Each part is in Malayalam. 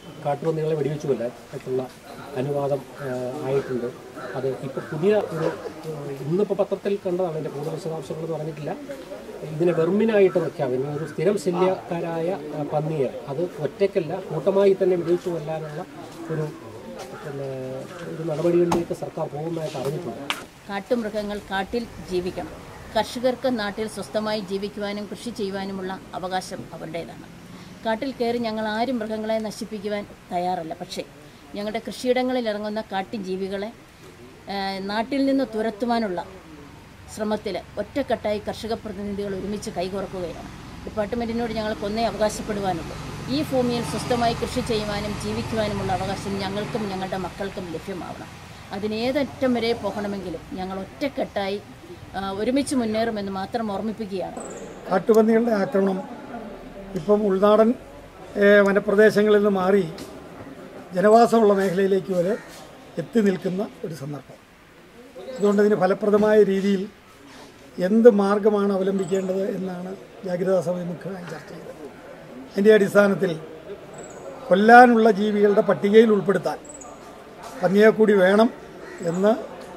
കാട്ടുപന്നികളെ വെടിവെച്ചു കൊല്ലാൻ ആയിട്ടുള്ള അനുവാദം ആ, ആയിട്ടുണ്ട് അത് ഇപ്പോൾ പുതിയ ഒരു ആ, ഇന്നിപ്പോൾ പത്രത്തിൽ കണ്ടതാണ് അതിൻ്റെ കൂടുതൽ വിശദാംശങ്ങളെന്ന് പറഞ്ഞിട്ടില്ല ഇതിനെ വെർമിനായിട്ട് പ്രഖ്യാപിക്കുന്നു ഒരു സ്ഥിരം ശല്യക്കാരായ ആ, പന്നിയെ അത് ഒറ്റയ്ക്കല്ല കൂട്ടമായി തന്നെ വെടിവെച്ചു കൊല്ലാനുള്ള ഒരു പിന്നെ ഒരു നടപടികളിലേക്ക് സർക്കാർ പോകുന്നതായിട്ട് അറിഞ്ഞിട്ടുണ്ട് കാട്ടുമൃഗങ്ങൾ കാട്ടിൽ ജീവിക്കണം കർഷകർക്ക് നാട്ടിൽ സ്വസ്ഥമായി ജീവിക്കുവാനും കൃഷി ചെയ്യുവാനുമുള്ള അവകാശം അവരുടേതാണ് കാട്ടിൽ കയറി ഞങ്ങൾ ആരും മൃഗങ്ങളെ നശിപ്പിക്കുവാൻ തയ്യാറല്ല പക്ഷേ ഞങ്ങളുടെ കൃഷിയിടങ്ങളിൽ ഇറങ്ങുന്ന കാട്ടിൻ ജീവികളെ ആ, നാട്ടിൽ നിന്ന് തുരത്തുവാനുള്ള ശ്രമത്തിൽ ഒറ്റക്കെട്ടായി കർഷക പ്രതിനിധികൾ ഒരുമിച്ച് കൈകോർക്കുകയാണ് ഡിപ്പാർട്ട്മെൻറ്റിനോട് ഞങ്ങൾക്ക് ഒന്നേ അവകാശപ്പെടുവാനുള്ളൂ ഈ ഭൂമിയിൽ സ്വസ്ഥമായി കൃഷി ചെയ്യുവാനും ജീവിക്കുവാനുമുള്ള അവകാശം ഞങ്ങൾക്കും ഞങ്ങളുടെ മക്കൾക്കും ലഭ്യമാവണം അതിന് ഏതറ്റം വരെ പോകണമെങ്കിലും ഞങ്ങൾ ഒറ്റക്കെട്ടായി ആ, ഒരുമിച്ച് മുന്നേറുമെന്ന് മാത്രം ഓർമ്മിപ്പിക്കുകയാണ് കാട്ടുപന്നികളുടെ ആക്രമണം ഇപ്പം ഉൾനാടൻ ഏഹ്, വനപ്രദേശങ്ങളിൽ നിന്ന് മാറി ജനവാസമുള്ള മേഖലയിലേക്ക് വരെ എത്തി നിൽക്കുന്ന ഒരു സന്ദർഭം അതുകൊണ്ട് ഇതിന് ഫലപ്രദമായ രീതിയിൽ എന്ത് മാർഗമാണ് അവലംബിക്കേണ്ടത് എന്നാണ് ജാഗ്രതാ സമിതി മുഖ്യമായി ചർച്ച ചെയ്തത് അതിൻ്റെ അടിസ്ഥാനത്തിൽ കൊല്ലാനുള്ള ജീവികളുടെ പട്ടികയിൽ ഉൾപ്പെടുത്താൻ പന്നിയെ കൂടി വേണം എന്ന്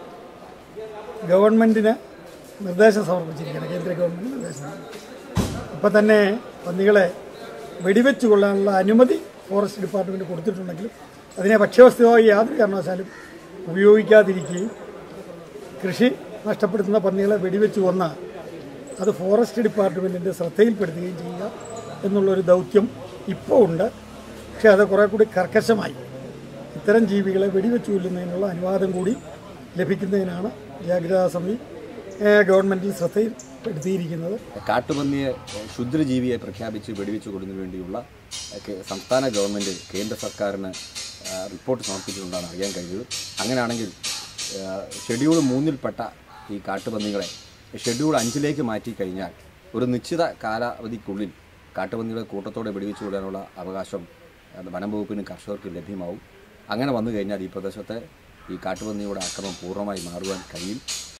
ഗവൺമെൻറ്റിന് നിർദ്ദേശം സമർപ്പിച്ചിരിക്കുകയാണ് കേന്ദ്ര ഗവൺമെൻറ് നിർദ്ദേശം സമർപ്പിച്ചു. ഇപ്പം തന്നെ പന്നികളെ വെടിവെച്ച് കൊള്ളാനുള്ള അനുമതി ഫോറസ്റ്റ് ഡിപ്പാർട്ട്മെൻറ്റ് കൊടുത്തിട്ടുണ്ടെങ്കിലും അതിനെ ഭക്ഷ്യവസ്തുവായി യാതൊരു കാരണവശാലും ഉപയോഗിക്കാതിരിക്കുകയും കൃഷി നഷ്ടപ്പെടുത്തുന്ന പന്നികളെ വെടിവെച്ച് കൊന്ന് അത് ഫോറസ്റ്റ് ഡിപ്പാർട്ട്മെൻറ്റിൻ്റെ ശ്രദ്ധയിൽപ്പെടുത്തുകയും ചെയ്യുക എന്നുള്ളൊരു ദൗത്യം ഇപ്പോൾ ഉണ്ട് പക്ഷേ അത് കുറേ കൂടി കർക്കശമായി ഇത്തരം ജീവികളെ വെടിവെച്ച് കൊല്ലുന്നതിനുള്ള അനുവാദം കൂടി ലഭിക്കുന്നതിനാണ് ജാഗ്രതാ സമിതി ഏഹ്, ഗവൺമെൻറ്റിൽ ശ്രദ്ധയിൽപ്പെടുത്തിയിരിക്കുന്നത് കാട്ടുപന്നിയെ ക്ഷുദ്രജീവിയെ പ്രഖ്യാപിച്ച് വെടിവെച്ച് കൊടുക്കുന്നതിന് വേണ്ടിയുള്ള ഒക്കെ സംസ്ഥാന ഗവൺമെൻറ് കേന്ദ്ര സർക്കാരിന് ആ, റിപ്പോർട്ട് സമർപ്പിച്ചിട്ടുണ്ടെന്നാണ് അറിയാൻ കഴിഞ്ഞത് അങ്ങനെയാണെങ്കിൽ ആ, ഷെഡ്യൂൾ മൂന്നിൽപ്പെട്ട ഈ കാട്ടുപന്നികളെ ഷെഡ്യൂൾ അഞ്ചിലേക്ക് മാറ്റി കഴിഞ്ഞാൽ ഒരു നിശ്ചിത കാലാവധിക്കുള്ളിൽ കാട്ടുപന്നികളെ കൂട്ടത്തോടെ വെടിവെച്ച് കൊല്ലാനുള്ള അവകാശം ആ, വനം വകുപ്പിനും കർഷകർക്കും ലഭ്യമാവും അങ്ങനെ വന്നു കഴിഞ്ഞാൽ ഈ പ്രദേശത്തെ ഈ കാട്ടുപന്നിയുടെ ആക്രമണം പൂർണ്ണമായി മാറുവാൻ കഴിയും